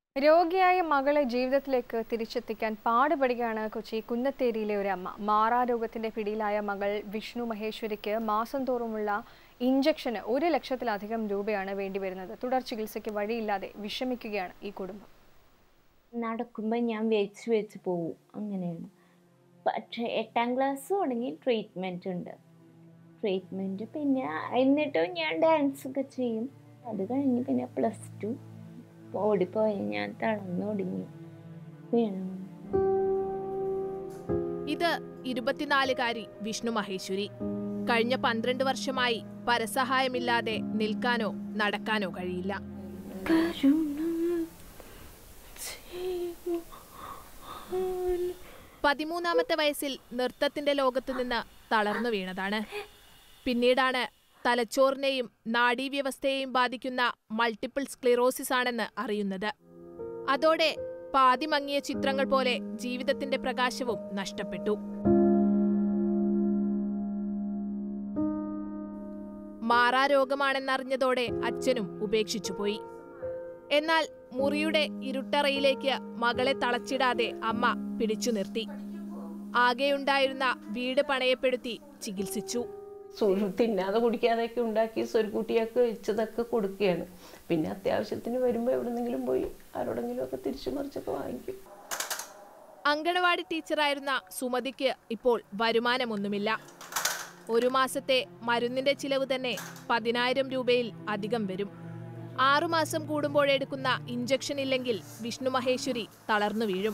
രോഗിയായ മകളെ ജീവിതത്തിലേക്ക് തിരിച്ചെത്തിക്കാൻ പാടുപെടുകയാണ് കൊച്ചി കുന്നത്തേരിയിലെ ഒരു അമ്മ മാറാരോഗത്തിന്റെ പിടിയിലായ മകൾ വിഷ്ണു മഹേശ്വരിക്ക് മാസം തോറുമുള്ള ഇഞ്ചക്ഷന് ഒരു ലക്ഷത്തിലധികം രൂപയാണ് വേണ്ടിവരുന്നത് തുടർ ചികിത്സയ്ക്ക് വഴിയില്ലാതെ വിഷമിക്കുകയാണ് ഈ കുടുംബം നടക്കുമ്പോൾ ഞാൻ വെച്ച് വെച്ച് പോവും അങ്ങനെയാണ് പക്ഷേ എട്ടാം ക്ലാസ് തുടങ്ങി ട്രീറ്റ്മെൻറ്റ് ഉണ്ട് ട്രീറ്റ്മെൻറ്റ് പിന്നെ എന്നിട്ടും ഞാൻ ഡാൻസ് ഒക്കെ ചെയ്യും അത് കഴിഞ്ഞ് പിന്നെ പ്ലസ് ടു ഓടിപ്പോയി ഞാൻ തളർന്നൊടുങ്ങി വീണു ഇത് ഇരുപത്തിനാലുകാരി വിഷ്ണു മഹേശ്വരി കഴിഞ്ഞ പന്ത്രണ്ട് വർഷമായി പരസഹായമില്ലാതെ നിൽക്കാനോ നടക്കാനോ കഴിയില്ല പതിമൂന്നാമത്തെ വയസ്സിൽ നൃത്തത്തിന്റെ ലോകത്തു നിന്ന് തളർന്നു വീണതാണ് പിന്നീടാണ് തലച്ചോറിനെയും നാഡീവ്യവസ്ഥയെയും ബാധിക്കുന്ന മൾട്ടിപ്പിൾ സ്ക്ലിറോസിസ് ആണെന്ന് അറിയുന്നത് അതോടെ പാതി മങ്ങിയ ചിത്രങ്ങൾ പോലെ ജീവിതത്തിന്റെ പ്രകാശവും നഷ്ടപ്പെട്ടു മാറാരോഗമാണെന്നറിഞ്ഞതോടെ അച്ഛനും ഉപേക്ഷിച്ചുപോയി എന്നാൽ മുറിയുടെ ഇരുട്ടറയിലേക്ക് മകളെ തളച്ചിടാതെ അമ്മ പിടിച്ചു നിർത്തി ആകെയുണ്ടായിരുന്ന വീട് പണയപ്പെടുത്തി ചികിത്സിച്ചു സൊരു തിന്നാതെ കുടിക്കാതെയൊക്കെ ഉണ്ടാക്കി സ്വരുക്കുട്ടിയൊക്കെ വെച്ചതൊക്കെ കൊടുക്കുകയാണ് പിന്നെ അത്യാവശ്യത്തിന് വരുമ്പോൾ എവിടെന്നെങ്കിലും പോയി ആരോടെങ്കിലും ഒക്കെ തിരിച്ചു മറിച്ചൊക്കെ വാങ്ങിക്കും അങ്കണവാടി ടീച്ചറായിരുന്ന സുമതിക്ക് ഇപ്പോൾ വരുമാനമൊന്നുമില്ല ഒരു മാസത്തെ മരുന്നിന്റെ ചിലവ് തന്നെ പതിനായിരം രൂപയിൽ അധികം വരും ആറുമാസം കൂടുമ്പോഴെടുക്കുന്ന ഇഞ്ചക്ഷൻ ഇല്ലെങ്കിൽ വിഷ്ണു മഹേശ്വരി തളർന്നു വീഴും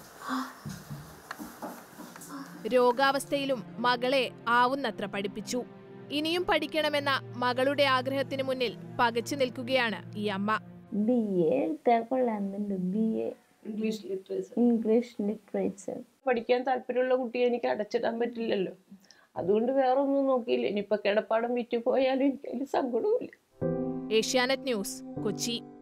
രോഗാവസ്ഥയിലും മകളെ ആവുന്നത്ര പഠിപ്പിച്ചു ഇനിയും പഠിക്കണമെന്ന മകളുടെ ആഗ്രഹത്തിന് മുന്നിൽ പകച്ചു നിൽക്കുകയാണ് ഈ അമ്മ ബി എ എടുത്താൽ കൊള്ളാമെന്നുണ്ട് B A English literature English literature പഠിക്കാൻ താല്പര്യമുള്ള കുട്ടിയെ എനിക്ക് അടച്ചിടാൻ പറ്റില്ലല്ലോ അതുകൊണ്ട് വേറെ ഒന്നും നോക്കിയില്ല ഇനിയിപ്പോൾ കിടപ്പാടം വിറ്റ് പോയാലും എനിക്ക് അതിൽ സങ്കടവുമില്ല ഏഷ്യാനെറ്റ് ന്യൂസ് കൊച്ചി